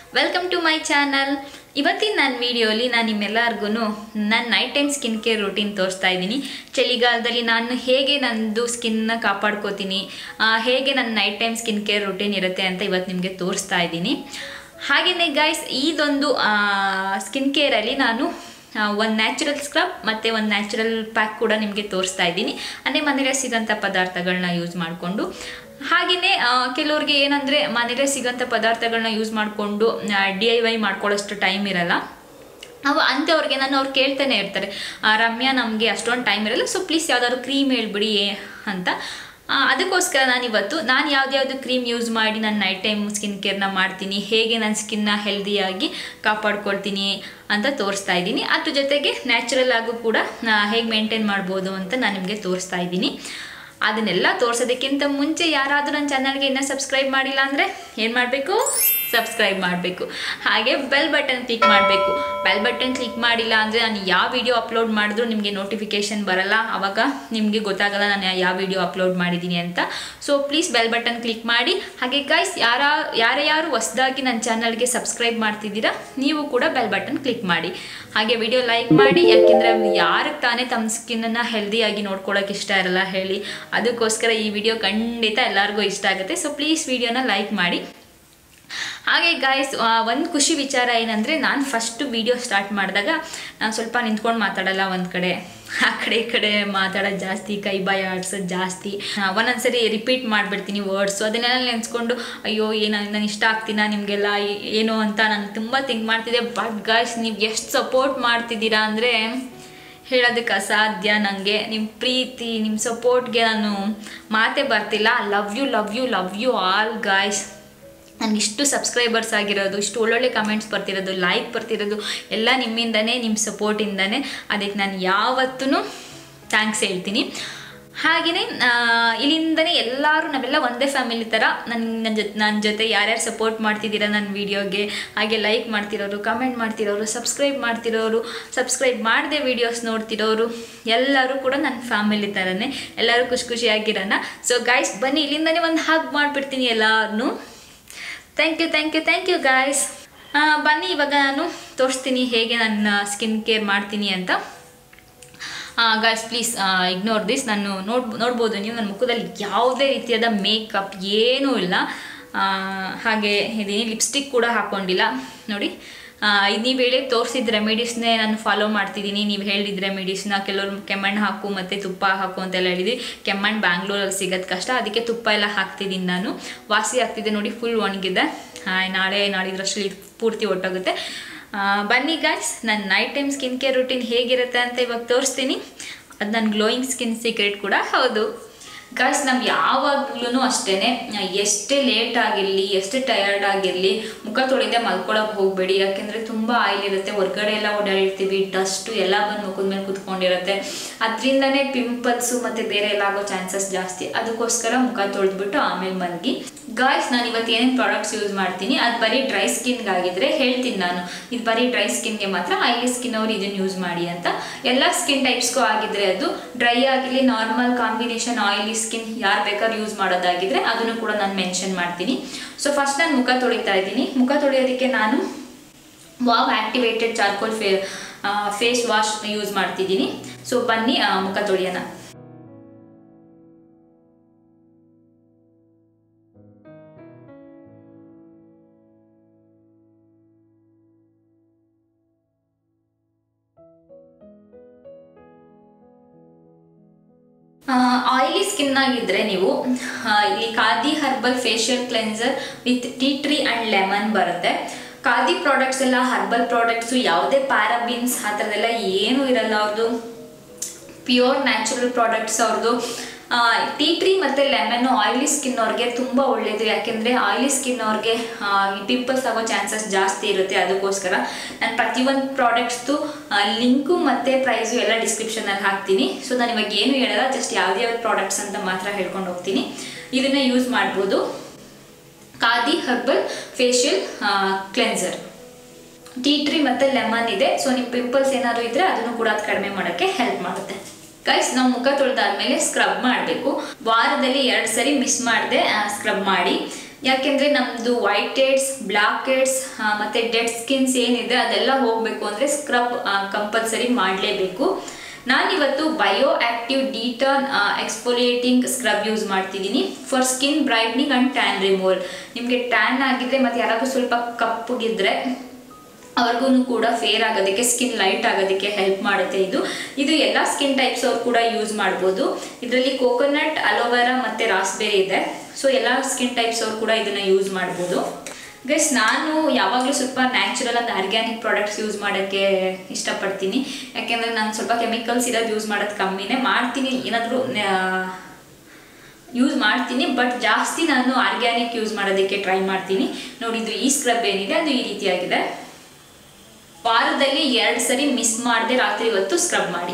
welcome to my channel ಇವತ್ತಿನ ನನ್ನ ವಿಡಿಯೋಲಿ ನಾನು ನಿಮ್ಮೆಲ್ಲರಿಗೂ ನನ್ನ night time skin care routine ತೋರಿಸ್ತಾ ಇದ್ದೀನಿ ಚಳಿಗಾಲದಲ್ಲಿ ನಾನು ಹೇಗೆ ನಂದು ಸ್ಕಿನ್ನ ಕಾಪಾಡ್ಕೋತೀನಿ ಆ, ಹೇಗೆ ನನ್ನ night time skin care routine ಇರುತ್ತೆ ಅಂತ ಇವತ್ತು ನಿಮಗೆ ತೋರಿಸ್ತಾ ಇದ್ದೀನಿ ಹಾಗೆಯೇ ಗೈಸ್ ಇದೊಂದು ಸ್ಕಿನ್ ಕೇರಲ್ಲಿ ನಾನು ಒಂದು ನ್ಯಾಚುರಲ್ ಸ್ಕ್ರಬ್ ಮತ್ತು ಒಂದು ನ್ಯಾಚುರಲ್ ಪ್ಯಾಕ್ ಕೂಡ ನಿಮಗೆ ತೋರಿಸ್ತಾ ಇದ್ದೀನಿ ಅಂದರೆ ಮನೇಲೆ ಸಿಗೋಂಥ ಪದಾರ್ಥಗಳನ್ನ ಯೂಸ್ ಮಾಡಿಕೊಂಡು ಹಾಗೆಯೇ ಕೆಲವ್ರಿಗೆ ಏನಂದರೆ ಮನೇಲೆ ಸಿಗೋಂಥ ಪದಾರ್ಥಗಳನ್ನ ಯೂಸ್ ಮಾಡಿಕೊಂಡು ಡಿ ಐ ವೈ ಮಾಡ್ಕೊಳ್ಳೋಷ್ಟು ಟೈಮ್ ಇರಲ್ಲ ಅವು ಅಂಥವ್ರಿಗೆ ನಾನು ಅವ್ರು ಕೇಳ್ತಾನೆ ಇರ್ತಾರೆ ಆ, ರಮ್ಯಾ ನಮಗೆ ಅಷ್ಟೊಂದು ಟೈಮ್ ಇರಲ್ಲ ಸೊ ಪ್ಲೀಸ್ ಯಾವ್ದಾದ್ರು ಕ್ರೀಮ್ ಹೇಳ್ಬಿಡಿ ಅಂತ ಆ, ಅದಕ್ಕೋಸ್ಕರ ನಾನು ಇವತ್ತು ನಾನು ಯಾವ್ದ್ಯಾವ್ದು ಕ್ರೀಮ್ ಯೂಸ್ ಮಾಡಿ ನಾನು ನೈಟ್ ಟೈಮ್ ಸ್ಕಿನ್ ಕೇರ್ನ ಮಾಡ್ತೀನಿ ಹೇಗೆ ನನ್ನ ಸ್ಕಿನ್ನ ಹೆಲ್ದಿಯಾಗಿ ಕಾಪಾಡ್ಕೊಳ್ತೀನಿ ಅಂತ ತೋರಿಸ್ತಾ ಇದ್ದೀನಿ ಅದ್ರ ಜೊತೆಗೆ ನ್ಯಾಚುರಲ್ ಆಗು ಕೂಡ ಹೇಗೆ ಮೇಂಟೈನ್ ಮಾಡ್ಬೋದು ಅಂತ ನಾನು ನಿಮಗೆ ತೋರಿಸ್ತಾ ಇದ್ದೀನಿ ಅದನ್ನೆಲ್ಲ ತೋರಿಸೋದಕ್ಕಿಂತ ಮುಂಚೆ ಯಾರಾದರೂ ನನ್ನ ಚಾನಲ್ಗೆ ಇನ್ನೂ ಸಬ್ಸ್ಕ್ರೈಬ್ ಮಾಡಿಲ್ಲ ಅಂದರೆ ಏನು ಮಾಡಬೇಕು ಸಬ್ಸ್ಕ್ರೈಬ್ ಮಾಡಬೇಕು ಹಾಗೆ ಬೆಲ್ ಬಟನ್ ಕ್ಲಿಕ್ ಮಾಡಬೇಕು ಬೆಲ್ ಬಟನ್ ಕ್ಲಿಕ್ ಮಾಡಿಲ್ಲ ಅಂದರೆ ನಾನು ಯಾವ ವಿಡಿಯೋ ಅಪ್ಲೋಡ್ ಮಾಡಿದ್ರು ನಿಮಗೆ ನೋಟಿಫಿಕೇಷನ್ ಬರಲ್ಲ ಆವಾಗ ನಿಮಗೆ ಗೊತ್ತಾಗಲ್ಲ ನಾನು ಯಾವ ವಿಡಿಯೋ ಅಪ್ಲೋಡ್ ಮಾಡಿದ್ದೀನಿ ಅಂತ so please bell button click ಮಾಡಿ ಹಾಗೆ ಗೈಸ್ ಯಾರ ಯಾರ ಯಾರು ಹೊಸ್ದಾಗಿ ನನ್ನ ಚಾನಲ್ಗೆ ಸಬ್ಸ್ಕ್ರೈಬ್ ಮಾಡ್ತಿದ್ದೀರಾ ನೀವು ಕೂಡ ಬೆಲ್ ಬಟನ್ ಕ್ಲಿಕ್ ಮಾಡಿ ಹಾಗೆ ವಿಡಿಯೋ ಲೈಕ್ ಮಾಡಿ ಯಾಕೆಂದರೆ ಯಾರಿಗೆ ತಾನೇ ತಮ್ಮ ಸ್ಕಿನ್ನನ್ನು ಹೆಲ್ದಿಯಾಗಿ ನೋಡ್ಕೊಳ್ಳೋಕೆ ಇಷ್ಟ ಇರಲ್ಲ ಹೇಳಿ ಅದಕ್ಕೋಸ್ಕರ ಈ ವಿಡಿಯೋ ಖಂಡಿತ ಎಲ್ಲರಿಗೂ ಇಷ್ಟ ಆಗುತ್ತೆ ಸೊ ಪ್ಲೀಸ್ ವಿಡಿಯೋನ ಲೈಕ್ ಮಾಡಿ ಹಾಗೆ ಗಾಯ್ಸ್ ಒಂದು ಖುಷಿ ವಿಚಾರ ಏನಂದರೆ ನಾನು ಫಸ್ಟ್ ವಿಡಿಯೋ ಸ್ಟಾರ್ಟ್ ಮಾಡಿದಾಗ ನಾನು ಸ್ವಲ್ಪ ನಿಂತ್ಕೊಂಡು ಮಾತಾಡಲ್ಲ ಒಂದು ಕಡೆ ಆ ಕಡೆ ಈ ಕಡೆ ಮಾತಾಡೋದು ಜಾಸ್ತಿ ಕೈ ಬಾಯಿ ಆಡ್ಸೋದು ಜಾಸ್ತಿ ಆ, ಒಂದೊಂದ್ಸರಿ ರಿಪೀಟ್ ಮಾಡಿಬಿಡ್ತೀನಿ ವರ್ಡ್ಸು ಅದನ್ನೆಲ್ಲ ನೆನೆಸ್ಕೊಂಡು ಅಯ್ಯೋ ಏನು ನಾನು ಇಷ್ಟ ಆಗ್ತೀನ ನಿಮಗೆಲ್ಲ ಏನು ಅಂತ ನಾನು ತುಂಬ ಥಿಂಕ್ ಮಾಡ್ತಿದ್ದೆ ಬಟ್ ಗಾಯ್ಸ್ ನೀವು ಎಷ್ಟು ಸಪೋರ್ಟ್ ಮಾಡ್ತಿದ್ದೀರಾ ಅಂದರೆ ಹೇಳೋದಕ್ಕೆ ಅಸಾಧ್ಯ ನನಗೆ ನಿಮ್ಮ ಪ್ರೀತಿ ನಿಮ್ಮ ಸಪೋರ್ಟ್ಗೆ ನಾನು ಮಾತೇ ಬರ್ತಿಲ್ಲ love you love you love you all guys ನನಗೆ ಇಷ್ಟು ಸಬ್ಸ್ಕ್ರೈಬರ್ಸ್ ಆಗಿರೋದು ಇಷ್ಟು ಒಳ್ಳೊಳ್ಳೆ ಕಮೆಂಟ್ಸ್ ಬರ್ತಿರೋದು ಲೈಕ್ ಬರ್ತಿರೋದು ಎಲ್ಲ ನಿಮ್ಮಿಂದನೇ ನಿಮ್ಮ ಸಪೋರ್ಟಿಂದನೇ ಅದಕ್ಕೆ ನಾನು ಯಾವತ್ತೂ ಥ್ಯಾಂಕ್ಸ್ ಹೇಳ್ತೀನಿ ಹಾಗೆಯೇ ಇಲ್ಲಿಂದನೇ ಎಲ್ಲರೂ ನಾವೆಲ್ಲ ಒಂದೇ ಫ್ಯಾಮಿಲಿ ಥರ ನನ್ನ ನನ್ನ ಜೊತೆ ನನ್ನ ಜೊತೆ ಯಾರ್ಯಾರು ಸಪೋರ್ಟ್ ಮಾಡ್ತಿದ್ದೀರಾ ನನ್ನ ವೀಡಿಯೋಗೆ ಹಾಗೆ ಲೈಕ್ ಮಾಡ್ತಿರೋರು ಕಮೆಂಟ್ ಮಾಡ್ತಿರೋರು ಸಬ್ಸ್ಕ್ರೈಬ್ ಮಾಡ್ತಿರೋರು ಸಬ್ಸ್ಕ್ರೈಬ್ ಮಾಡದೆ ವೀಡಿಯೋಸ್ ನೋಡ್ತಿರೋರು ಎಲ್ಲರೂ ಕೂಡ ನನ್ನ ಫ್ಯಾಮಿಲಿ ಥರನೇ ಎಲ್ಲರೂ ಖುಷಿ ಖುಷಿಯಾಗಿರೋಣ ಸೊ ಗೈಸ್ ಬನ್ನಿ ಇಲ್ಲಿಂದನೇ ಒಂದು ಹಾಗೆ ಮಾಡಿಬಿಡ್ತೀನಿ ಎಲ್ಲರನ್ನೂ thank you thank you thank you guys ಬನ್ನಿ ಇವಾಗ ನಾನು ತೋರಿಸ್ತೀನಿ ಹೇಗೆ ನನ್ನ ಸ್ಕಿನ್ ಕೇರ್ ಮಾಡ್ತೀನಿ ಅಂತ ಗಾಯ್ಸ್ ಪ್ಲೀಸ್ ಇಗ್ನೋರ್ ದಿಸ್ ನಾನು ನೋಡ್ ನೋಡ್ಬೋದು ನೀವು ನನ್ನ ಮುಖದಲ್ಲಿ ಯಾವುದೇ ರೀತಿಯಾದ ಮೇಕಪ್ ಏನೂ ಇಲ್ಲ ಆ, ಹಾಗೆ ಇದೀನಿ ಲಿಪ್ಸ್ಟಿಕ್ ಕೂಡ ಹಾಕ್ಕೊಂಡಿಲ್ಲ ನೋಡಿ ಇದು ನೀವು ಹೇಳಿ ತೋರಿಸಿದ ರೆಮಿಡೀಸ್ನೇ ನಾನು ಫಾಲೋ ಮಾಡ್ತಿದ್ದೀನಿ ನೀವು ಹೇಳಿದ ರೆಮಿಡೀಸ್ನ ಕೆಲವರು ಕೆಮ್ಮಣ್ಣು ಹಾಕು ಮತ್ತು ತುಪ್ಪ ಹಾಕು ಅಂತೆಲ್ಲ ಹೇಳಿದ್ವಿ ಕೆಮ್ಮಣ್ಣು ಬ್ಯಾಂಗ್ಳೂರಲ್ಲಿ ಸಿಗೋದು ಕಷ್ಟ ಅದಕ್ಕೆ ತುಪ್ಪ ಎಲ್ಲ ಹಾಕ್ತಿದ್ದೀನಿ ನಾನು ವಾಸಿ ಆಗ್ತಿದೆ ನೋಡಿ ಫುಲ್ ಒಣಗಿದೆ ಹಾಯ್ ನಾಳೆ ನಾಳಿದ್ರಷ್ಟರಲ್ಲಿ ಇದು ಪೂರ್ತಿ ಒಟ್ಟೋಗುತ್ತೆ ಆ, ಬನ್ನಿ ಗಾಯ್ಸ್ ನನ್ನ night time skin care routine ಹೇಗಿರುತ್ತೆ ಅಂತ ಇವಾಗ ತೋರಿಸ್ತೀನಿ ಅದು ನನ್ನ ಗ್ಲೋಯಿಂಗ್ ಸ್ಕಿನ್ ಸೀಕ್ರೆಟ್ ಕೂಡ ಹೌದು ಗಾಯ್ಸ್ ನಮ್ಗೆ ಯಾವಾಗ್ಲೂ ಅಷ್ಟೇ ಎಷ್ಟೇ ಲೇಟ್ ಆಗಿರಲಿ ಎಷ್ಟೇ ಟಯರ್ಡ್ ಆಗಿರಲಿ ಮುಖ ತೊಳೆದೇ ಮಲ್ಕೊಳಕ್ಕೆ ಹೋಗಬೇಡಿ ಯಾಕೆಂದರೆ ತುಂಬ ಆಯಿಲ್ ಇರುತ್ತೆ ಹೊರ್ಗಡೆ ಎಲ್ಲ ಓಡಾಡಿರ್ತೀವಿ ಡಸ್ಟು ಎಲ್ಲ ಬಂದು ಮುಖದ ಮೇಲೆ ಕುತ್ಕೊಂಡಿರುತ್ತೆ ಅದರಿಂದನೇ ಪಿಂಪಲ್ಸು ಮತ್ತು ಬೇರೆ ಎಲ್ಲ ಆಗೋ ಚಾನ್ಸಸ್ ಜಾಸ್ತಿ ಅದಕ್ಕೋಸ್ಕರ ಮುಖ ತೊಳೆದ್ಬಿಟ್ಟು ಆಮೇಲೆ ಮಲಗಿ ಗಾಯ್ಸ್ ನಾನು ಇವತ್ತು ಏನೇನು ಪ್ರಾಡಕ್ಟ್ಸ್ ಯೂಸ್ ಮಾಡ್ತೀನಿ ಅದು ಬರೀ ಡ್ರೈ ಸ್ಕಿನ್ಗಾಗಿದ್ರೆ ಹೇಳ್ತೀನಿ ನಾನು ಇದು ಬರೀ ಡ್ರೈ ಸ್ಕಿನ್ಗೆ ಮಾತ್ರ ಆಯಿಲಿ ಸ್ಕಿನ್ ಅವ್ರು ಇದನ್ನು ಯೂಸ್ ಮಾಡಿ ಅಂತ ಎಲ್ಲ ಸ್ಕಿನ್ ಟೈಪ್ಸ್ಗೂ ಆಗಿದ್ರೆ ಅದು ಡ್ರೈ ಆಗಿರಲಿ ನಾರ್ಮಲ್ ಕಾಂಬಿನೇಷನ್ ಆಯಿಲಿ ಸ್ಕಿನ್ ಯಾರು ಬೇಕಾದ್ರೂ ಯೂಸ್ ಮಾಡೋದಾಗಿದ್ರೆ ಅದನ್ನು ಕೂಡ ನಾನು ಮೆನ್ಷನ್ ಮಾಡ್ತೀನಿ ಸೊ ಫಸ್ಟ್ ನಾನು ಮುಖ ತೊಳಿತಾ ಇದ್ದೀನಿ ಮುಖ ತೊಳೆಯೋದಕ್ಕೆ ನಾನು ವಾವ್ ಆಕ್ಟಿವೇಟೆಡ್ ಚಾರ್ಕೋಲ್ ಫೇ ಫೇಸ್ ವಾಶ್ ಯೂಸ್ ಮಾಡ್ತಿದ್ದೀನಿ ಸೊ ಬನ್ನಿ ಆ, ಮುಖ ತೊಳೆಯೋಣ ಆಯಿಲಿ ಸ್ಕಿನ್ ಆಗಿದ್ರೆ ನೀವು ಆ, ಇಲ್ಲಿ Khadi herbal facial cleanser with tea tree and lemon ಬರುತ್ತೆ ಖಾದಿ ಪ್ರಾಡಕ್ಟ್ಸ್ ಎಲ್ಲ ಹರ್ಬಲ್ ಪ್ರಾಡಕ್ಟ್ಸು ಯಾವುದೇ ಪ್ಯಾರಾಬಿನ್ಸ್ ಆ ಥರದ್ದೆಲ್ಲ ಏನೂ ಇರಲ್ಲ ಅವ್ರದ್ದು ಪ್ಯೂರ್ ನ್ಯಾಚುರಲ್ ಪ್ರಾಡಕ್ಟ್ಸ್ ಅವ್ರದ್ದು ಟೀ ಟ್ರೀ ಮತ್ತು ಲೆಮನ್ನು ಆಯಿಲಿ ಸ್ಕಿನ್ ಅವ್ರಿಗೆ ತುಂಬ ಒಳ್ಳೆಯದು ಯಾಕೆಂದರೆ ಆಯಿಲಿ ಸ್ಕಿನ್ ಅವ್ರಿಗೆ ಪಿಂಪಲ್ಸ್ ಆಗೋ ಚಾನ್ಸಸ್ ಜಾಸ್ತಿ ಇರುತ್ತೆ ಅದಕ್ಕೋಸ್ಕರ ನಾನು ಪ್ರತಿಯೊಂದು ಪ್ರಾಡಕ್ಟ್ಸ್ದು ಲಿಂಕು ಮತ್ತು ಪ್ರೈಸು ಎಲ್ಲ ಡಿಸ್ಕ್ರಿಪ್ಷನಲ್ಲಿ ಹಾಕ್ತೀನಿ ಸೊ ನಾನು ಇವಾಗ ಏನು ಹೇಳಲ್ಲ ಜಸ್ಟ್ ಯಾವ್ದ್ಯಾವ್ದು ಪ್ರಾಡಕ್ಟ್ಸ್ ಅಂತ ಮಾತ್ರ ಹೇಳ್ಕೊಂಡು ಹೋಗ್ತೀನಿ ಇದನ್ನು ಯೂಸ್ ಮಾಡ್ಬೋದು Khadi herbal facial cleanser tea tree ಮತ್ತು ಲೆಮನ್ ಇದೆ ಸೊ ನಿಮ್ಮ ಪಿಂಪಲ್ಸ್ ಏನಾದರೂ ಇದ್ದರೆ ಅದನ್ನು ಕೂಡ ಅದು ಕಡಿಮೆ ಮಾಡೋಕ್ಕೆ ಹೆಲ್ಪ್ ಮಾಡುತ್ತೆ ಗೈಸ್ ನಾವು ಮುಖ ತೊಳೆದಾದ್ಮೇಲೆ ಸ್ಕ್ರಬ್ ಮಾಡಬೇಕು ವಾರದಲ್ಲಿ ಎರಡು ಸರಿ ಮಿಸ್ ಮಾಡದೆ ಸ್ಕ್ರಬ್ ಮಾಡಿ ಯಾಕೆಂದರೆ ನಮ್ಮದು ವೈಟ್ ಹೆಡ್ಸ್ ಬ್ಲ್ಯಾಕ್ ಹೆಡ್ಸ್ ಮತ್ತು ಡೆಡ್ ಸ್ಕಿನ್ಸ್ ಏನಿದೆ ಅದೆಲ್ಲ ಹೋಗಬೇಕು ಅಂದರೆ ಸ್ಕ್ರಬ್ ಕಂಪಲ್ಸರಿ ಮಾಡಲೇಬೇಕು ನಾನಿವತ್ತು bio active detan exfoliating scrub use ಮಾಡ್ತಿದ್ದೀನಿ for skin brightening and tan removal ನಿಮಗೆ ಟ್ಯಾನ್ ಆಗಿದ್ರೆ ಮತ್ತು ಯಾರಾದರೂ ಸ್ವಲ್ಪ ಕಪ್ಪಗಿದ್ರೆ ಅವ್ರಿಗೂ ಕೂಡ ಫೇರ್ ಆಗೋದಕ್ಕೆ ಸ್ಕಿನ್ ಲೈಟ್ ಆಗೋದಕ್ಕೆ ಹೆಲ್ಪ್ ಮಾಡುತ್ತೆ ಇದು ಇದು ಎಲ್ಲ ಸ್ಕಿನ್ ಟೈಪ್ಸ್ ಅವ್ರು ಕೂಡ ಯೂಸ್ ಮಾಡ್ಬೋದು ಇದರಲ್ಲಿ ಕೋಕೋನಟ್ ಅಲೋವೆರಾ ಮತ್ತು ರಾಸ್ಬೆರಿ ಇದೆ ಸೊ ಎಲ್ಲ ಸ್ಕಿನ್ ಟೈಪ್ಸ್ ಅವ್ರು ಕೂಡ ಇದನ್ನು ಯೂಸ್ ಮಾಡ್ಬೋದು ಗೈಸ್ ನಾನು ಯಾವಾಗಲೂ ಸ್ವಲ್ಪ natural and organic products use ಮಾಡೋಕ್ಕೆ ಇಷ್ಟಪಡ್ತೀನಿ ಯಾಕೆಂದರೆ ನಾನು ಸ್ವಲ್ಪ ಕೆಮಿಕಲ್ಸ್ ಇರೋದು ಯೂಸ್ ಮಾಡೋದು ಕಮ್ಮಿನೇ ಮಾಡ್ತೀನಿ ಏನಾದರೂ ಯೂಸ್ ಮಾಡ್ತೀನಿ ಬಟ್ ಜಾಸ್ತಿ ನಾನು ಆರ್ಗ್ಯಾನಿಕ್ ಯೂಸ್ ಮಾಡೋದಕ್ಕೆ ಟ್ರೈ ಮಾಡ್ತೀನಿ ನೋಡಿದ್ದು ಈ ಸ್ಕ್ರಬ್ ಏನಿದೆ ಅದು ಈ ರೀತಿಯಾಗಿದೆ ವಾರದಲ್ಲಿ ಎರಡು ಸರಿ ಮಿಸ್ ಮಾಡದೆ ರಾತ್ರಿ ಹೊತ್ತು ಸ್ಕ್ರಬ್ ಮಾಡಿ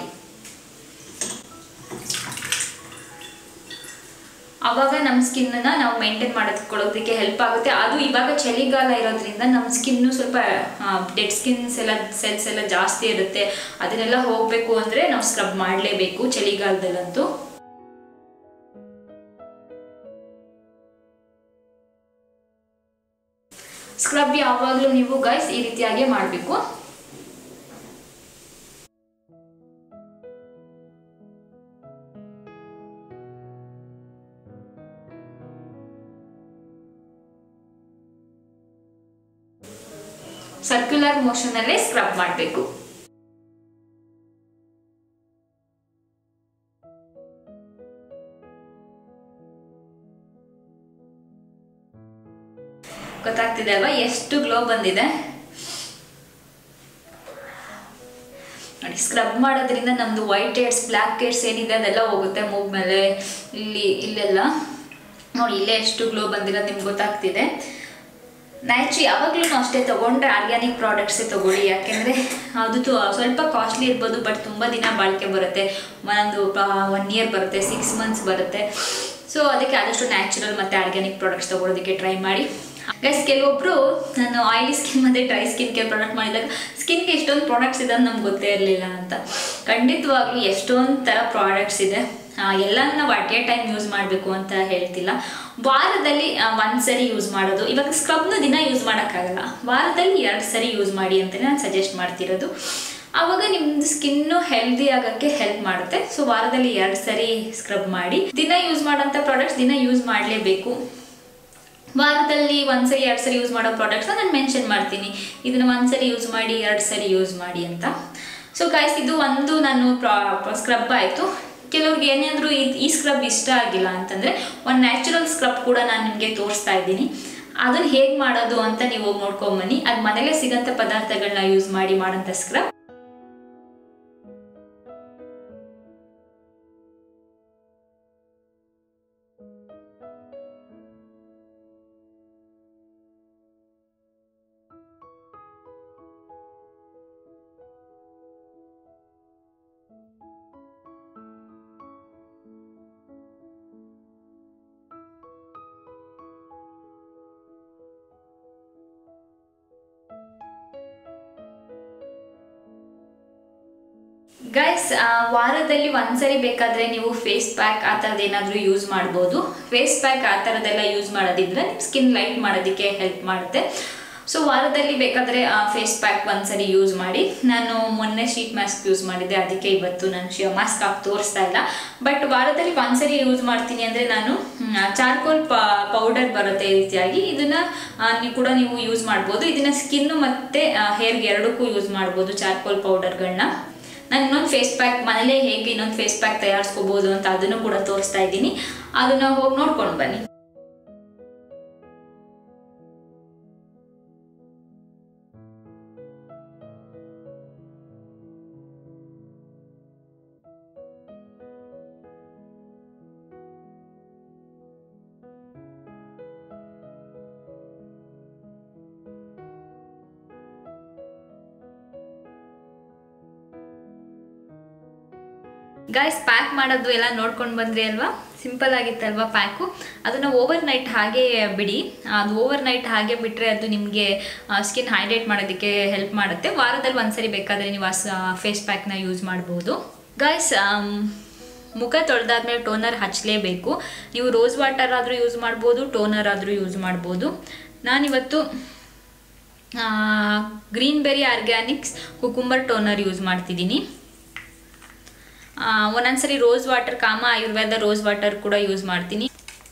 ಆವಾಗ ನಮ್ಮ ಸ್ಕಿನ್ನ ನಾವು ಮೇಂಟೈನ್ ಮಾಡೋದಕ್ಕೆ ಹೆಲ್ಪ್ ಆಗುತ್ತೆ ಅದು ಇವಾಗ ಚಳಿಗಾಲ ಇರೋದ್ರಿಂದ ನಮ್ಮ ಸ್ಕಿನ್ನು ಸ್ವಲ್ಪ ಡೆಡ್ ಸ್ಕಿನ್ಸ್ ಎಲ್ಲ ಸೆಲ್ಸ್ ಎಲ್ಲ ಜಾಸ್ತಿ ಇರುತ್ತೆ ಅದನ್ನೆಲ್ಲ ಹೋಗಬೇಕು ಅಂದರೆ ನಾವು ಸ್ಕ್ರಬ್ ಮಾಡಲೇಬೇಕು ಚಳಿಗಾಲದಲ್ಲಂತೂ ಸ್ಕ್ರಬ್ ಯಾವಾಗಲೂ ನೀವು ಗೈಸ್ ಈ ರೀತಿಯಾಗಿ ಮಾಡಬೇಕು ಸರ್ಕ್ಯುಲರ್ ಮೋಷನಲ್ಲೇ ಸ್ಕ್ರಬ್ ಮಾಡಬೇಕು ಗೊತ್ತಾಗ್ತಿದೆ ಅಲ್ವಾ ಎಷ್ಟು ಗ್ಲೋ ಬಂದಿದೆ ನೋಡಿ ಸ್ಕ್ರಬ್ ಮಾಡೋದ್ರಿಂದ ನಮ್ಮದು ವೈಟ್ ಹೇಡ್ಸ್ ಬ್ಲ್ಯಾಕ್ ಹೇಡ್ಸ್ ಏನಿದೆ ಅದೆಲ್ಲ ಹೋಗುತ್ತೆ ಮೂಗ್ ಮೇಲೆ ಇಲ್ಲಿ ಇಲ್ಲೆಲ್ಲ ನೋಡಿ ಇಲ್ಲೇ ಎಷ್ಟು ಗ್ಲೋ ಬಂದಿರೋದು ನಿಮ್ಗೆ ಗೊತ್ತಾಗ್ತಿದೆ ನ್ಯಾಚು ಯಾವಾಗಲೂ ಅಷ್ಟೇ ತೊಗೊಂಡ್ರೆ ಆರ್ಗ್ಯಾನಿಕ್ ಪ್ರಾಡಕ್ಟ್ಸೇ ತೊಗೊಳ್ಳಿ ಯಾಕೆಂದರೆ ಅದು ತು- ಸ್ವಲ್ಪ ಕಾಸ್ಟ್ಲಿ ಇರ್ಬೋದು ಬಟ್ ತುಂಬ ದಿನ ಬಾಳಿಕೆ ಬರುತ್ತೆ ಒಂದು ಒನ್ ಇಯರ್ ಬರುತ್ತೆ ಸಿಕ್ಸ್ ಮಂತ್ಸ್ ಬರುತ್ತೆ ಸೊ ಅದಕ್ಕೆ ಆದಷ್ಟು ನ್ಯಾಚುರಲ್ ಮತ್ತು ಆರ್ಗ್ಯಾನಿಕ್ ಪ್ರಾಡಕ್ಟ್ಸ್ ತೊಗೊಳೋದಕ್ಕೆ ಟ್ರೈ ಮಾಡಿ ಗೈಸ್ ಕೆಲವೊಬ್ಬರು ನಾನು ಆಯಿಲಿ ಸ್ಕಿನ್ ಮತ್ತು ಡ್ರೈ ಸ್ಕಿನ್ ಕೇರ್ ಪ್ರಾಡಕ್ಟ್ ಮಾಡಿದಾಗ ಸ್ಕಿನ್ಗೆ ಎಷ್ಟೊಂದು ಪ್ರಾಡಕ್ಟ್ಸ್ ಇದೆ ಅಂತ ನಮ್ಗೆ ಗೊತ್ತೇ ಇರಲಿಲ್ಲ ಅಂತ ಖಂಡಿತವಾಗ್ಲೂ ಎಷ್ಟೊಂದು ಥರ ಪ್ರಾಡಕ್ಟ್ಸ್ ಇದೆ ಎಲ್ಲ ನಾವು ಅಟ್ ಎ ಟೈಮ್ ಯೂಸ್ ಮಾಡಬೇಕು ಅಂತ ಹೇಳ್ತಿಲ್ಲ ವಾರದಲ್ಲಿ ಆ, ಒಂದ್ ಸರಿ ಯೂಸ್ ಮಾಡೋದು ಇವಾಗ ಸ್ಕ್ರಬ್ನ ದಿನ ಯೂಸ್ ಮಾಡೋಕ್ಕಾಗಲ್ಲ ವಾರದಲ್ಲಿ ಎರಡು ಸರಿ ಯೂಸ್ ಮಾಡಿ ಅಂತಲೇ ನಾನು ಸಜೆಸ್ಟ್ ಮಾಡ್ತಿರೋದು ಆವಾಗ ನಿಮ್ದು ಸ್ಕಿನ್ನು ಹೆಲ್ದಿ ಆಗೋಕ್ಕೆ ಹೆಲ್ಪ್ ಮಾಡುತ್ತೆ ಸೊ ವಾರದಲ್ಲಿ ಎರಡು ಸರಿ ಸ್ಕ್ರಬ್ ಮಾಡಿ ದಿನ ಯೂಸ್ ಮಾಡೋಂಥ ಪ್ರಾಡಕ್ಟ್ಸ್ ದಿನ ಯೂಸ್ ಮಾಡಲೇಬೇಕು ವಾರದಲ್ಲಿ ಒಂದ್ಸರಿ ಎರಡು ಸರಿ ಯೂಸ್ ಮಾಡೋ ಪ್ರಾಡಕ್ಟ್ಸ್ನ ನಾನು ಮೆನ್ಷನ್ ಮಾಡ್ತೀನಿ ಇದನ್ನ ಒಂದ್ಸರಿ ಯೂಸ್ ಮಾಡಿ ಎರಡು ಸರಿ ಯೂಸ್ ಮಾಡಿ ಅಂತ ಸೊ ಗಾಯ್ಸ್ ಇದು ಒಂದು ನಾನು ಸ್ಕ್ರಬ್ ಆಯಿತು ಕೆಲವ್ರಿಗೆ ಏನಾದರೂ ಈ ಸ್ಕ್ರಬ್ ಇಷ್ಟ ಆಗಿಲ್ಲ ಅಂತಂದರೆ ಒಂದು ನ್ಯಾಚುರಲ್ ಸ್ಕ್ರಬ್ ಕೂಡ ನಾನು ನಿಮಗೆ ತೋರಿಸ್ತಾ ಇದ್ದೀನಿ ಅದನ್ನು ಹೇಗೆ ಮಾಡೋದು ಅಂತ ನೀವು ಹೋಗಿ ನೋಡ್ಕೊಂಬನ್ನಿ ಅದು ಮನೇಲೇ ಸಿಗೋಂಥ ಪದಾರ್ಥಗಳನ್ನ ಯೂಸ್ ಮಾಡಿ ಮಾಡೋಂಥ ಸ್ಕ್ರಬ್ ಗೈಸ್ ವಾರದಲ್ಲಿ ಒಂದ್ಸರಿ ಬೇಕಾದರೆ ನೀವು ಫೇಸ್ ಪ್ಯಾಕ್ ಆ ಥರದ್ದು ಏನಾದರೂ ಯೂಸ್ ಮಾಡ್ಬೋದು ಫೇಸ್ ಪ್ಯಾಕ್ ಆ ಥರದ್ದೆಲ್ಲ ಯೂಸ್ ಮಾಡೋದಿದ್ರೆ ನಿಮ್ಮ ಸ್ಕಿನ್ ಲೈಟ್ ಮಾಡೋದಕ್ಕೆ ಹೆಲ್ಪ್ ಮಾಡುತ್ತೆ ಸೊ ವಾರದಲ್ಲಿ ಬೇಕಾದರೆ ಫೇಸ್ ಪ್ಯಾಕ್ ಒಂದ್ಸರಿ ಯೂಸ್ ಮಾಡಿ ನಾನು ಮೊನ್ನೆ ಶೀಟ್ ಮಾಸ್ಕ್ ಯೂಸ್ ಮಾಡಿದ್ದೆ ಅದಕ್ಕೆ ಇವತ್ತು ನಾನು ಶಿ ಮಾಸ್ಕ್ ಹಾಕಿ ತೋರಿಸ್ತಾ ಇಲ್ಲ ಬಟ್ ವಾರದಲ್ಲಿ ಒಂದ್ಸರಿ ಯೂಸ್ ಮಾಡ್ತೀನಿ ಅಂದರೆ ನಾನು ಚಾರ್ಕೋಲ್ ಪೌಡರ್ ಬರುತ್ತೆ ಈ ರೀತಿಯಾಗಿ ಇದನ್ನು ನೀವು ಕೂಡ ನೀವು ಯೂಸ್ ಮಾಡ್ಬೋದು ಇದನ್ನು ಸ್ಕಿನ್ನು ಮತ್ತು ಹೇರ್ಗೆ ಎರಡಕ್ಕೂ ಯೂಸ್ ಮಾಡ್ಬೋದು ಚಾರ್ಕೋಲ್ ಪೌಡರ್ಗಳನ್ನ ನಾನು ಇನ್ನೊಂದು ಫೇಸ್ ಪ್ಯಾಕ್ ಮನೇಲೇ ಹೇಗೆ ಇನ್ನೊಂದು ಫೇಸ್ ಪ್ಯಾಕ್ ತಯಾರಿಸ್ಕೋಬೋದು ಅಂತ ಅದನ್ನು ಕೂಡ ತೋರಿಸ್ತಾ ಇದ್ದೀನಿ ಅದನ್ನ ಹೋಗಿ ನೋಡ್ಕೊಂಡು ಬನ್ನಿ ಗಾಯ್ಸ್ ಪ್ಯಾಕ್ ಮಾಡೋದು ಎಲ್ಲ ನೋಡ್ಕೊಂಡು ಬಂದ್ರಿ ಅಲ್ವಾ ಸಿಂಪಲ್ ಆಗಿತ್ತಲ್ವಾ ಪ್ಯಾಕು ಅದನ್ನು ಓವರ್ ನೈಟ್ ಹಾಗೆ ಬಿಡಿ ಅದು ಓವರ್ ನೈಟ್ ಹಾಗೆ ಬಿಟ್ಟರೆ ಅದು ನಿಮಗೆ ಸ್ಕಿನ್ ಹೈಡ್ರೇಟ್ ಮಾಡೋದಕ್ಕೆ ಹೆಲ್ಪ್ ಮಾಡುತ್ತೆ ವಾರದಲ್ಲಿ ಒಂದ್ಸರಿ ಬೇಕಾದರೆ ನೀವು ಆ ಫೇಸ್ ಪ್ಯಾಕ್ನ ಯೂಸ್ ಮಾಡ್ಬೋದು ಗಾಯ್ಸ್ ಮುಖ ತೊಳೆದಾದ್ಮೇಲೆ ಟೋನರ್ ಹಚ್ಚಲೇಬೇಕು ನೀವು ರೋಸ್ ವಾಟರ್ ಆದರೂ ಯೂಸ್ ಮಾಡ್ಬೋದು ಟೋನರ್ ಆದರೂ ಯೂಸ್ ಮಾಡ್ಬೋದು ನಾನಿವತ್ತು green berry organics cucumber toner use ಮಾಡ್ತಿದ್ದೀನಿ ಆ, ಒಂದೊಂದ್ಸರಿ rose water Kama Ayurveda rose water ಕೂಡ ಯೂಸ್ ಮಾಡ್ತೀನಿ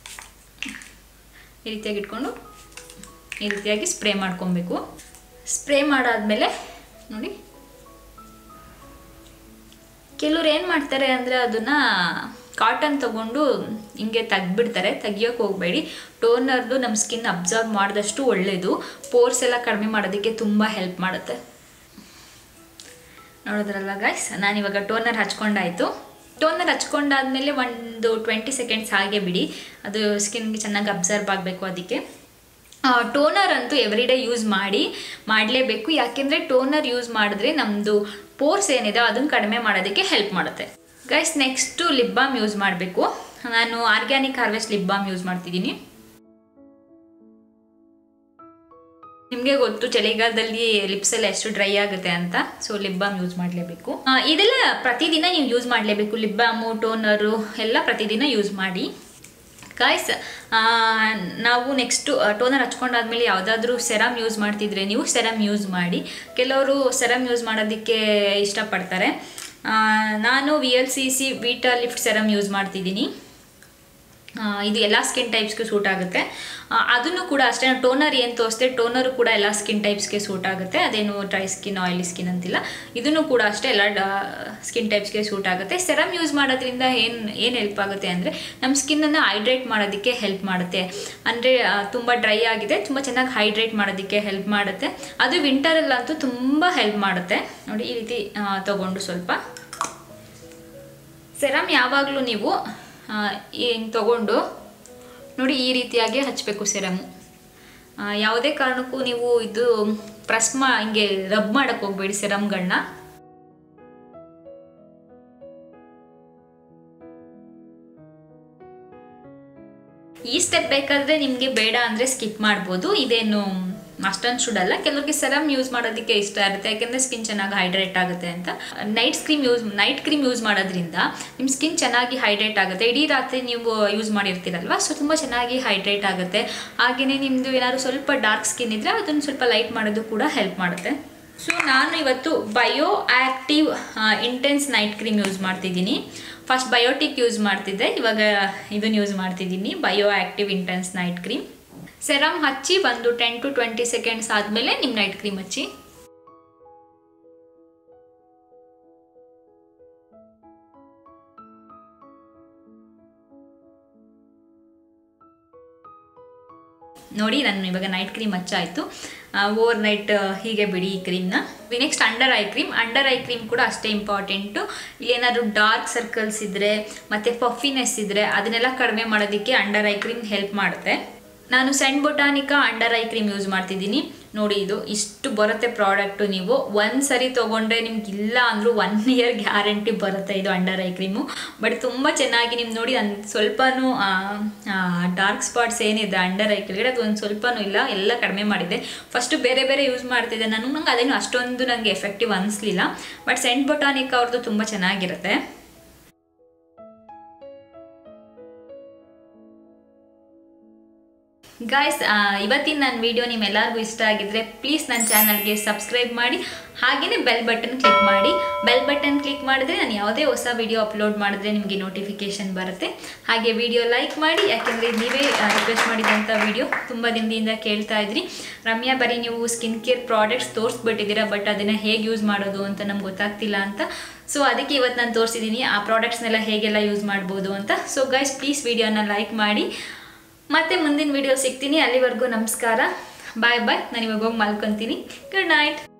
ಈ ರೀತಿಯಾಗಿ ಇಟ್ಕೊಂಡು ಈ ರೀತಿಯಾಗಿ ಸ್ಪ್ರೇ ಮಾಡ್ಕೊಬೇಕು ಸ್ಪ್ರೇ ಮಾಡಾದ್ಮೇಲೆ ನೋಡಿ ಕೆಲವ್ರು ಏನು ಮಾಡ್ತಾರೆ ಅಂದರೆ ಅದನ್ನು ಕಾಟನ್ ತಗೊಂಡು ಹಿಂಗೆ ತೆಗ್ದ್ಬಿಡ್ತಾರೆ ತೆಗಿಯೋಕೆ ಹೋಗಬೇಡಿ ಟೋನರ್ದು ನಮ್ಮ ಸ್ಕಿನ್ ಅಬ್ಸರ್ವ್ ಮಾಡಿದಷ್ಟು ಒಳ್ಳೆಯದು ಪೋರ್ಸ್ ಎಲ್ಲ ಕಡಿಮೆ ಮಾಡೋದಕ್ಕೆ ತುಂಬ ಹೆಲ್ಪ್ ಮಾಡುತ್ತೆ ನೋಡಿದ್ರಲ್ಲ ಗಾಯ್ಸ್ ನಾನಿವಾಗ ಟೋನರ್ ಹಚ್ಕೊಂಡಾಯ್ತು ಟೋನರ್ ಹಚ್ಕೊಂಡಾದ್ಮೇಲೆ ಒಂದು ಟ್ವೆಂಟಿ ಸೆಕೆಂಡ್ಸ್ ಹಾಗೆ ಬಿಡಿ ಅದು ಸ್ಕಿನ್ಗೆ ಚೆನ್ನಾಗಿ ಅಬ್ಸರ್ವ್ ಆಗಬೇಕು ಅದಕ್ಕೆ ಟೋನರ್ ಅಂತೂ ಎವ್ರಿ ಡೇ ಯೂಸ್ ಮಾಡಿ ಮಾಡಲೇಬೇಕು ಯಾಕೆಂದರೆ ಟೋನರ್ ಯೂಸ್ ಮಾಡಿದ್ರೆ ನಮ್ಮದು ಪೋರ್ಸ್ ಏನಿದೆ ಅದನ್ನು ಕಡಿಮೆ ಮಾಡೋದಕ್ಕೆ ಹೆಲ್ಪ್ ಮಾಡುತ್ತೆ guys next lip balm use ಮಾಡಬೇಕು ನಾನು organic harvest lip balm use ಮಾಡ್ತಿದ್ದೀನಿ ನಿಮಗೆ ಗೊತ್ತು ಚಳಿಗಾಲದಲ್ಲಿ ಲಿಪ್ಸ್ ಎಲ್ಲ ಎಷ್ಟು ಡ್ರೈ ಆಗುತ್ತೆ ಅಂತ ಸೊ ಲಿಪ್ ಬಾಮ್ ಯೂಸ್ ಮಾಡಲೇಬೇಕು ಇದೆಲ್ಲ ಪ್ರತಿದಿನ ನೀವು ಯೂಸ್ ಮಾಡಲೇಬೇಕು ಲಿಪ್ ಬಾಮು ಟೋನರು ಎಲ್ಲ ಪ್ರತಿದಿನ ಯೂಸ್ ಮಾಡಿ ಗಾಯ್ಸ್ ನಾವು ನೆಕ್ಸ್ಟು ಟೋನರ್ ಹಚ್ಕೊಂಡಾದ್ಮೇಲೆ ಯಾವುದಾದ್ರೂ ಸೆರಮ್ ಯೂಸ್ ಮಾಡ್ತಿದ್ರೆ ನೀವು ಸೆರಮ್ ಯೂಸ್ ಮಾಡಿ ಕೆಲವರು ಸೆರಮ್ ಯೂಸ್ ಮಾಡೋದಕ್ಕೆ ಇಷ್ಟಪಡ್ತಾರೆ ಆ, ನಾನು V L C C vita lift serum use ಮಾಡ್ತಿದ್ದೀನಿ ಆ, ಇದು ಎಲ್ಲ ಸ್ಕಿನ್ ಟೈಪ್ಸ್ಗೆ ಸೂಟ್ ಆಗುತ್ತೆ ಆ, ಅದನ್ನು ಕೂಡ ಅಷ್ಟೇ ನಾವು ಟೋನರ್ ಏನು ತೋರಿಸ್ತೆ ಟೋನರು ಕೂಡ ಎಲ್ಲ ಸ್ಕಿನ್ ಟೈಪ್ಸ್ಗೆ ಸೂಟ್ ಆಗುತ್ತೆ ಅದೇನು ಡ್ರೈ ಸ್ಕಿನ್ ಆಯಿಲಿ ಸ್ಕಿನ್ ಅಂತಿಲ್ಲ ಇದನ್ನು ಕೂಡ ಅಷ್ಟೇ ಎಲ್ಲ ಸ್ಕಿನ್ ಟೈಪ್ಸ್ಗೆ ಸೂಟ್ ಆಗುತ್ತೆ ಸೆರಮ್ ಯೂಸ್ ಮಾಡೋದ್ರಿಂದ ಏನು ಏನು ಹೆಲ್ಪ್ ಆಗುತ್ತೆ ಅಂದರೆ ನಮ್ಮ ಸ್ಕಿನ್ನನ್ನು ಹೈಡ್ರೇಟ್ ಮಾಡೋದಕ್ಕೆ ಹೆಲ್ಪ್ ಮಾಡುತ್ತೆ ಅಂದರೆ ತುಂಬ ಡ್ರೈ ಆಗಿದೆ ತುಂಬ ಚೆನ್ನಾಗಿ ಹೈಡ್ರೇಟ್ ಮಾಡೋದಕ್ಕೆ ಹೆಲ್ಪ್ ಮಾಡುತ್ತೆ ಅದು ವಿಂಟರಲ್ಲಂತೂ ತುಂಬ ಹೆಲ್ಪ್ ಮಾಡುತ್ತೆ ನೋಡಿ ಈ ರೀತಿ ಆ, ತಗೊಂಡು ಸ್ವಲ್ಪ ಸೆರಮ್ ಯಾವಾಗಲೂ ನೀವು ಹಿಂಗೆ ತಗೊಂಡು ನೋಡಿ ಈ ರೀತಿಯಾಗಿ ಹಚ್ಚಬೇಕು ಸೆರಮು ಆ, ಯಾವುದೇ ಕಾರಣಕ್ಕೂ ನೀವು ಇದು ಪ್ರೆಸ್ ಮಾ ಹಿಂಗೆ ರಬ್ ಮಾಡಕ್ಕೆ ಹೋಗ್ಬೇಡಿ ಸೆರಮ್ಗಳನ್ನ ಈ ಸ್ಟೆಪ್ ಬೇಕಾದರೆ ನಿಮಗೆ ಬೇಡ ಅಂದರೆ ಸ್ಕಿಪ್ ಮಾಡ್ಬೋದು ಇದೇನು ಅಷ್ಟೊಂದು ಸುಡಲ್ಲ ಕೆಲವ್ರಿಗೆ ಸೆರಮ್ ಯೂಸ್ ಮಾಡೋದಕ್ಕೆ ಇಷ್ಟ ಇರುತ್ತೆ ಯಾಕೆಂದರೆ ಸ್ಕಿನ್ ಚೆನ್ನಾಗಿ ಹೈಡ್ರೇಟ್ ಆಗುತ್ತೆ ಅಂತ night cream use night cream use ಮಾಡೋದ್ರಿಂದ ನಿಮ್ಮ ಸ್ಕಿನ್ ಚೆನ್ನಾಗಿ ಹೈಡ್ರೇಟ್ ಆಗುತ್ತೆ ಇಡೀ ರಾತ್ರಿ ನೀವು ಯೂಸ್ ಮಾಡಿರ್ತೀರಲ್ವ ಸೊ ತುಂಬ ಚೆನ್ನಾಗಿ ಹೈಡ್ರೇಟ್ ಆಗುತ್ತೆ ಹಾಗೆಯೇ ನಿಮ್ಮದು ಏನಾದ್ರು ಸ್ವಲ್ಪ ಡಾರ್ಕ್ ಸ್ಕಿನ್ ಇದ್ದರೆ ಅದನ್ನು ಸ್ವಲ್ಪ ಲೈಟ್ ಮಾಡೋದು ಕೂಡ ಹೆಲ್ಪ್ ಮಾಡುತ್ತೆ ಸೊ ನಾನು ಇವತ್ತು bio active intense night cream use ಮಾಡ್ತಿದ್ದೀನಿ ಫಸ್ಟ್ ಬಯೋಟಿಕ್ ಯೂಸ್ ಮಾಡ್ತಿದ್ದೆ ಇವಾಗ ಇದನ್ನು ಯೂಸ್ ಮಾಡ್ತಿದ್ದೀನಿ bio active intense night cream serum ಹಚ್ಚಿ ಒಂದು ಟೆನ್ ಟು ಟ್ವೆಂಟಿ ಸೆಕೆಂಡ್ಸ್ ಆದಮೇಲೆ ನಿಮ್ಮ ನೈಟ್ ಕ್ರೀಮ್ ಹಚ್ಚಿ ನೋಡಿ ನಾನು ಇವಾಗ ನೈಟ್ ಕ್ರೀಮ್ ಹಚ್ಚಾಯಿತು ಓವರ್ ನೈಟ್ ಹೀಗೆ ಬಿಡಿ ಈ ಕ್ರೀಮ್ನ next under eye cream under eye cream ಕೂಡ ಅಷ್ಟೇ ಇಂಪಾರ್ಟೆಂಟು ಏನಾದರೂ ಡಾರ್ಕ್ ಸರ್ಕಲ್ಸ್ ಇದ್ದರೆ ಮತ್ತು ಪಫಿನೆಸ್ ಇದ್ದರೆ ಅದನ್ನೆಲ್ಲ ಕಡಿಮೆ ಮಾಡೋದಕ್ಕೆ ಅಂಡರ್ ಐ ಕ್ರೀಮ್ ಹೆಲ್ಪ್ ಮಾಡುತ್ತೆ ನಾನು Saint Botanica under eye cream use ಮಾಡ್ತಿದ್ದೀನಿ ನೋಡಿ ಇದು ಇಷ್ಟು ಬರುತ್ತೆ ಪ್ರಾಡಕ್ಟು ನೀವು ಒಂದು ಸರಿ ತೊಗೊಂಡ್ರೆ ನಿಮ್ಗೆ ಇಲ್ಲ ಅಂದರೂ ಒನ್ ಇಯರ್ ಗ್ಯಾರಂಟಿ ಬರುತ್ತೆ ಇದು ಅಂಡರ್ ಐ ಕ್ರೀಮು ಬಟ್ ತುಂಬ ಚೆನ್ನಾಗಿ ನಿಮ್ಗೆ ನೋಡಿ ನಾನು ಸ್ವಲ್ಪನೂ ಡಾರ್ಕ್ ಸ್ಪಾಟ್ಸ್ ಏನಿದೆ ಅಂಡರ್ ಐ ಕೆಳಗಡೆ ಅದು ಒಂದು ಸ್ವಲ್ಪನೂ ಇಲ್ಲ ಎಲ್ಲ ಕಡಿಮೆ ಮಾಡಿದೆ ಫಸ್ಟು ಬೇರೆ ಬೇರೆ ಯೂಸ್ ಮಾಡ್ತಿದ್ದೆ ನಾನು ನಂಗೆ ಅದೇನು ಅಷ್ಟೊಂದು ನನಗೆ ಎಫೆಕ್ಟಿವ್ ಅನಿಸ್ಲಿಲ್ಲ ಬಟ್ ಸೆಂಟ್ ಬೊಟಾನಿಕಾ ಅವ್ರದ್ದು ತುಂಬ ಚೆನ್ನಾಗಿರುತ್ತೆ ಗಾಯ್ಸ್ ಇವತ್ತಿನ ನನ್ನ ವಿಡಿಯೋ ನಿಮ್ಮೆಲ್ಲರಿಗೂ ಇಷ್ಟ ಆಗಿದ್ರೆ ಪ್ಲೀಸ್ ನನ್ನ ಚಾನಲ್ಗೆ ಸಬ್ಸ್ಕ್ರೈಬ್ ಮಾಡಿ ಹಾಗೆಯೇ ಬೆಲ್ ಬಟನ್ ಕ್ಲಿಕ್ ಮಾಡಿ ಬೆಲ್ ಬಟನ್ ಕ್ಲಿಕ್ ಮಾಡಿದ್ರೆ ನಾನು ಯಾವುದೇ ಹೊಸ ವಿಡಿಯೋ ಅಪ್ಲೋಡ್ ಮಾಡಿದ್ರೆ ನಿಮಗೆ ನೋಟಿಫಿಕೇಶನ್ ಬರುತ್ತೆ ಹಾಗೆ ವಿಡಿಯೋ ಲೈಕ್ ಮಾಡಿ ಯಾಕೆಂದರೆ ನೀವೇ ರಿಕ್ವೆಸ್ಟ್ ಮಾಡಿದಂಥ ವಿಡಿಯೋ ತುಂಬ ದಿನದಿಂದ ಕೇಳ್ತಾ ಇದ್ರಿ ರಮ್ಯಾ ಬರೀ ನೀವು ಸ್ಕಿನ್ ಕೇರ್ ಪ್ರಾಡಕ್ಟ್ಸ್ ತೋರಿಸ್ಬಿಟ್ಟಿದ್ದೀರಾ ಬಟ್ ಅದನ್ನು ಹೇಗೆ ಯೂಸ್ ಮಾಡೋದು ಅಂತ ನಮ್ಗೆ ಗೊತ್ತಾಗ್ತಿಲ್ಲ ಅಂತ ಸೊ ಅದಕ್ಕೆ ಇವತ್ತು ನಾನು ತೋರಿಸಿದ್ದೀನಿ ಆ ಪ್ರಾಡಕ್ಟ್ಸ್ನೆಲ್ಲ ಹೇಗೆಲ್ಲ ಯೂಸ್ ಮಾಡ್ಬೋದು ಅಂತ ಸೊ ಗೈಸ್ ಪ್ಲೀಸ್ ವಿಡಿಯೋನ ಲೈಕ್ ಮಾಡಿ ಮತ್ತೆ ಮುಂದಿನ ವಿಡಿಯೋ ಸಿಗ್ತೀನಿ ಅಲ್ಲಿವರೆಗೂ ನಮಸ್ಕಾರ ಬಾಯ್ ಬಾಯ್ ನಾನು ಇವಾಗ ಹೋಗಿ ಮಲ್ಕೊತೀನಿ ಗುಡ್ ನೈಟ್